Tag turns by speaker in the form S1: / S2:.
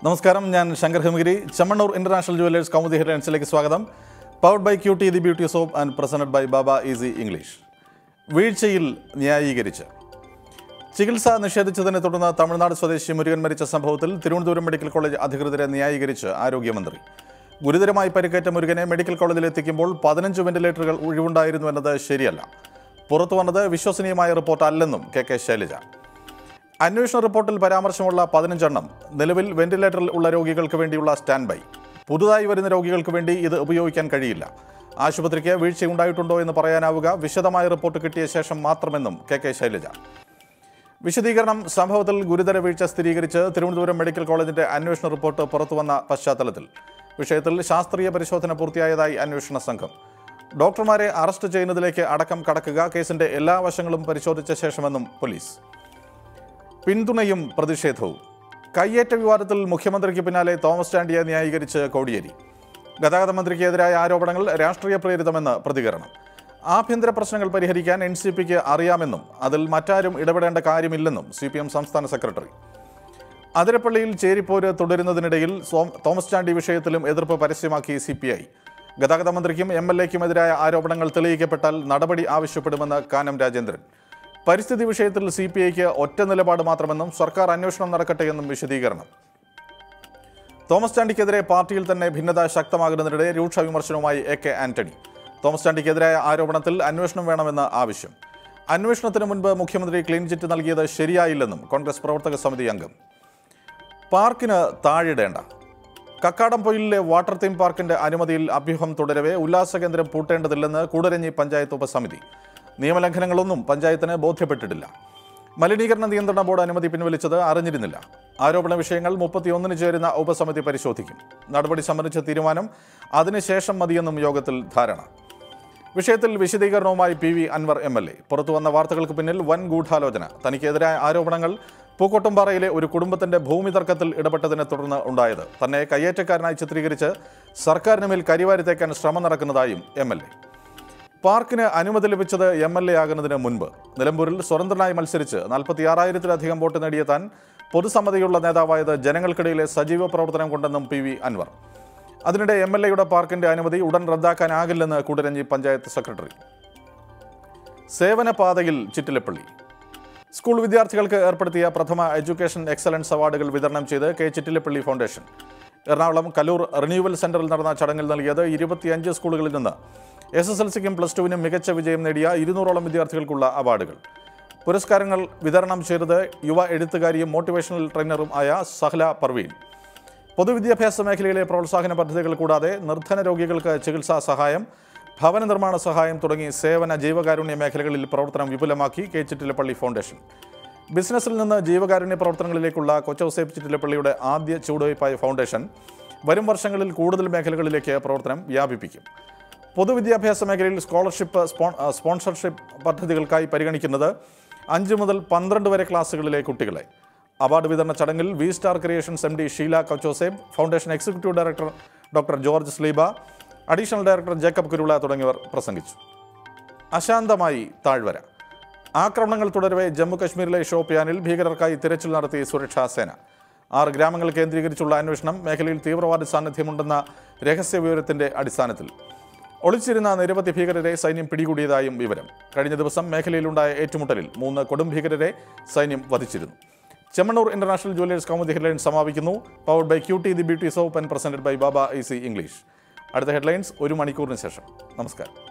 S1: നമസ്കാരം ഞാൻ Shankar Hemagiri Chemmanur international jewellers Kaumudi ഹെഡ്ലൈൻസിലേക്ക് സ്വാഗതം powered by Q T the beauty soap and presented by Baba easy English വീഴ്ചയിൽ ന്യായീകരിച്ച് ചികിത്സ നിഷേധിച്ചതിനെ തുടർന്ന് തമിഴ്നാട് സ്വദേശി മുരുകൻ മരിച്ച സംഭവത്തിൽ തിരുവനന്തപുരം മെഡിക്കൽ കോളേജ് അധികൃതരെ ന്യായീകരിച്ച് ആരോഗ്യമന്ത്രി ഗുരുതരമായി പരിക്കേറ്റ മുരുകനെ മെഡിക്കൽ കോളേജിൽ എത്തിക്കുമ്പോൾ പതിനഞ്ച് വെന്റിലേറ്ററുകൾ ഒഴിവുണ്ടായിരുന്നു എന്നത് ശരിയല്ല പുറത്തു വന്നത് വിശ്വസനീയമായ റിപ്പോർട്ട് അല്ലെന്നും കെ കെ ശൈലജ അന്വേഷണ റിപ്പോർട്ടിൽ പരാമർശമുള്ള പതിനഞ്ചെണ്ണം നിലവിൽ വെന്റിലേറ്ററിൽ ഉള്ള രോഗികൾക്ക് വേണ്ടിയുള്ള സ്റ്റാൻഡ് ബൈ പുതുതായി വരുന്ന രോഗികൾക്ക് വേണ്ടി ഇത് ഉപയോഗിക്കാൻ കഴിയില്ല ആശുപത്രിക്ക് വീഴ്ചയുണ്ടായിട്ടുണ്ടോ എന്ന് പറയാനാവുക വിശദമായ റിപ്പോർട്ട് കിട്ടിയ ശേഷം മാത്രമെന്നും കെ കെ ശൈലജ വിശദീകരണം സംഭവത്തിൽ ഗുരുതര വീഴ്ച സ്ഥിരീകരിച്ച് തിരുവനന്തപുരം മെഡിക്കൽ കോളേജിന്റെ അന്വേഷണ റിപ്പോർട്ട് പുറത്തുവന്ന പശ്ചാത്തലത്തിൽ വിഷയത്തിൽ ശാസ്ത്രീയ പരിശോധന പൂർത്തിയായതായി അന്വേഷണ സംഘം ഡോക്ടർമാരെ അറസ്റ്റ് ചെയ്യുന്നതിലേക്ക് അടക്കം കടക്കുക കേസിന്റെ എല്ലാ വശങ്ങളും പരിശോധിച്ച ശേഷമെന്നും പോലീസ് പിന്തുണയും പ്രതിഷേധവും കയ്യേറ്റ വിവാദത്തിൽ മുഖ്യമന്ത്രിക്ക് പിന്നാലെ തോമസ് ചാണ്ടിയെ ന്യായീകരിച്ച് കോടിയേരി ഗതാഗത മന്ത്രിക്കെതിരായ ആരോപണങ്ങൾ രാഷ്ട്രീയ പ്രേരിതമെന്ന് പ്രതികരണം ആഭ്യന്തര പ്രശ്നങ്ങൾ പരിഹരിക്കാൻ എൻ സി പിക്ക് അറിയാമെന്നും അതിൽ മറ്റാരും ഇടപെടേണ്ട കാര്യമില്ലെന്നും സി പി എം സംസ്ഥാന സെക്രട്ടറി അതിരപ്പള്ളിയിൽ ചേരിപ്പോര് തുടരുന്നതിനിടയിൽ സോം- തോമസ് ചാണ്ടി വിഷയത്തിലും എതിർപ്പ് പരസ്യമാക്കി സി പി ഐ ഗതാഗത മന്ത്രിക്കും എം എൽ എക്കുമെതിരായ ആരോപണങ്ങൾ തെളിയിക്കപ്പെട്ടാൽ നടപടി ആവശ്യപ്പെടുമെന്ന് കാനം രാജേന്ദ്രൻ പരിസ്ഥിതി വിഷയത്തിൽ സി പി ഐക്ക് ഒറ്റ നിലപാട് മാത്രമെന്നും സർക്കാർ അന്വേഷണം നടക്കട്ടെ എന്നും വിശദീകരണം തോമസ് ചാണ്ടിക്കെതിരെ പാർട്ടിയിൽ തന്നെ ഭിന്നത ശക്തമാകുന്നതിനിടെ രൂക്ഷ വിമർശനവുമായി എ കെ ആന്റണി തോമസ് ചാണ്ടിക്കെതിരായ ആരോപണത്തിൽ അന്വേഷണം വേണമെന്ന് ആവശ്യം അന്വേഷണത്തിന് മുൻപ് മുഖ്യമന്ത്രി ക്ലീൻ ചിറ്റ് നൽകിയത് ശരിയായില്ലെന്നും കോൺഗ്രസ് പ്രവർത്തക സമിതി അംഗം പാർക്കിന് താഴിടേണ്ട കക്കാടംപൊയിലിലെ വാട്ടർ തീം പാർക്കിന്റെ അനുമതിയിൽ അഭ്യൂഹം തുടരവെ ഉല്ലാസ കേന്ദ്രം പൂട്ടേണ്ടതില്ലെന്ന് കൂടരഞ്ഞി പഞ്ചായത്ത് ഉപസമിതി നിയമലംഘനങ്ങളൊന്നും പഞ്ചായത്തിന് ബോധ്യപ്പെട്ടിട്ടില്ല മലിനീകരണ നിയന്ത്രണ ബോർഡ് അനുമതി പിൻവലിച്ചത് അറിഞ്ഞിരുന്നില്ല ആരോപണ വിഷയങ്ങൾ മുപ്പത്തിയൊന്നിന് ചേരുന്ന ഉപസമിതി പരിശോധിക്കും നടപടി സംബന്ധിച്ച തീരുമാനം അതിനുശേഷം മതിയെന്നും യോഗത്തിൽ ധാരണ വിഷയത്തിൽ വിശദീകരണവുമായി P V Anvar M L A പുറത്തുവന്ന വാർത്തകൾക്ക് പിന്നിൽ വൻ ഗൂഢാലോചന തനിക്കെതിരായ ആരോപണങ്ങൾ പൂക്കോട്ടുംപാറയിലെ ഒരു കുടുംബത്തിന്റെ ഭൂമി തർക്കത്തിൽ ഇടപെട്ടതിനെ തുടർന്ന് ഉണ്ടായത് തന്നെ കയ്യേറ്റക്കാരനായി ചിത്രീകരിച്ച് സർക്കാരിന് മേൽ കരിവാരി തേക്കാൻ ശ്രമം നടക്കുന്നതായും എം എൽ എ പാർക്കിന് അനുമതി ലഭിച്ചത് എം എൽ എ ആകുന്നതിന് മുൻപ് നിലമ്പൂരിൽ സ്വതന്ത്രനായി മത്സരിച്ച് നാൽപ്പത്തിയാറായിരത്തിലധികം വോട്ട് നേടിയ താൻ പൊതുസമ്മതിയുള്ള നേതാവായത് ജനങ്ങൾക്കിടയിലെ സജീവ പ്രവർത്തനം കൊണ്ടെന്നും പി വി അൻവർ അതിനിടെ എം എൽ എയുടെ പാർക്കിന്റെ അനുമതി ഉടൻ റദ്ദാക്കാനാകില്ലെന്ന് കൂടരഞ്ഞി പഞ്ചായത്ത് സെക്രട്ടറി സേവനപാതയിൽ ചിറ്റിലപ്പള്ളി സ്കൂൾ വിദ്യാർത്ഥികൾക്ക് ഏർപ്പെടുത്തിയ പ്രഥമ എഡ്യൂക്കേഷൻ എക്സലൻസ് അവാർഡുകൾ വിതരണം ചെയ്ത് K Chittilappally foundation Ernakulam Kaloor renewal സെന്ററിൽ നടന്ന ചടങ്ങിൽ നൽകിയത് ഇരുപത്തിയഞ്ച് സ്കൂളുകളിൽ നിന്ന് എസ് എസ് എൽ സിക്കും പ്ലസ് ടുവിനും മികച്ച വിജയം നേടിയ ഇരുന്നൂറോളം വിദ്യാർത്ഥികൾക്കുള്ള അവാർഡുകൾ പുരസ്കാരങ്ങൾ വിതരണം ചെയ്തത് യുവ എഴുത്തുകാരിയും മോട്ടിവേഷണൽ ട്രെയിനറും ആയ സഹല പർവീൻ പൊതുവിദ്യാഭ്യാസ മേഖലയിലെ പ്രോത്സാഹന പദ്ധതികൾ കൂടാതെ നിർധന രോഗികൾക്ക് ചികിത്സാ സഹായം ഭവന നിർമ്മാണ സഹായം തുടങ്ങി സേവന ജീവകാരുണ്യ മേഖലകളിൽ പ്രവർത്തനം വിപുലമാക്കി കെ ചിറ്റിലപ്പള്ളി ഫൗണ്ടേഷൻ ബിസിനസ്സിൽ നിന്ന് ജീവകാരുണ്യ പ്രവർത്തനങ്ങളിലേക്കുള്ള കൊച്ചൗസേപ്പ് ചിറ്റിലപ്പള്ളിയുടെ ആദ്യ ചുവടുവയ്പായ ഫൗണ്ടേഷൻ വരും വർഷങ്ങളിൽ കൂടുതൽ മേഖലകളിലേക്ക് പ്രവർത്തനം വ്യാപിപ്പിക്കും പൊതുവിദ്യാഭ്യാസ മേഖലയിൽ സ്കോളർഷിപ്പ് സ്പോൺ- ആ, സ്പോൺസർഷിപ്പ് പദ്ധതികൾക്കായി പരിഗണിക്കുന്നത് അഞ്ച് മുതൽ പന്ത്രണ്ട് വരെ ക്ലാസ്സുകളിലെ കുട്ടികളെ അവാർഡ് വിതരണ ചടങ്ങിൽ V star creations M D Sheela Kochouseph foundation executive director doctor George Sleeba additional director Jacob Kurula തുടങ്ങിയവർ പ്രസംഗിച്ചു അശാന്തമായി താഴ്വര ആക്രമണങ്ങൾ തുടരവെ ജമ്മു കശ്മീരിലെ ഷോപ്പിയാനിൽ ഭീകരർക്കായി തിരച്ചിൽ നടത്തി സുരക്ഷാ സേന ആറ് ഗ്രാമങ്ങൾ കേന്ദ്രീകരിച്ചുള്ള അന്വേഷണം മേഖലയിൽ തീവ്രവാദ സാന്നിധ്യമുണ്ടെന്ന രഹസ്യ വിവരത്തിന്റെ അടിസ്ഥാനത്തിൽ ഒളിച്ചിരുന്ന നിരവധി ഭീകരരെ സൈന്യം പിടികൂടിയതായും വിവരം കഴിഞ്ഞ ദിവസം മേഖലയിലുണ്ടായ ഏറ്റുമുട്ടലിൽ മൂന്ന് കൊടും ഭീകരരെ സൈന്യം വധിച്ചിരുന്നു Chemmanur international jewellers Kaumudi headlines സമാപിക്കുന്നു powered by Q T the beauty soap and presented by Baba E C English അടുത്ത ഹെഡ്ലൈൻസ് ഒരു മണിക്കൂറിന് ശേഷം നമസ്കാരം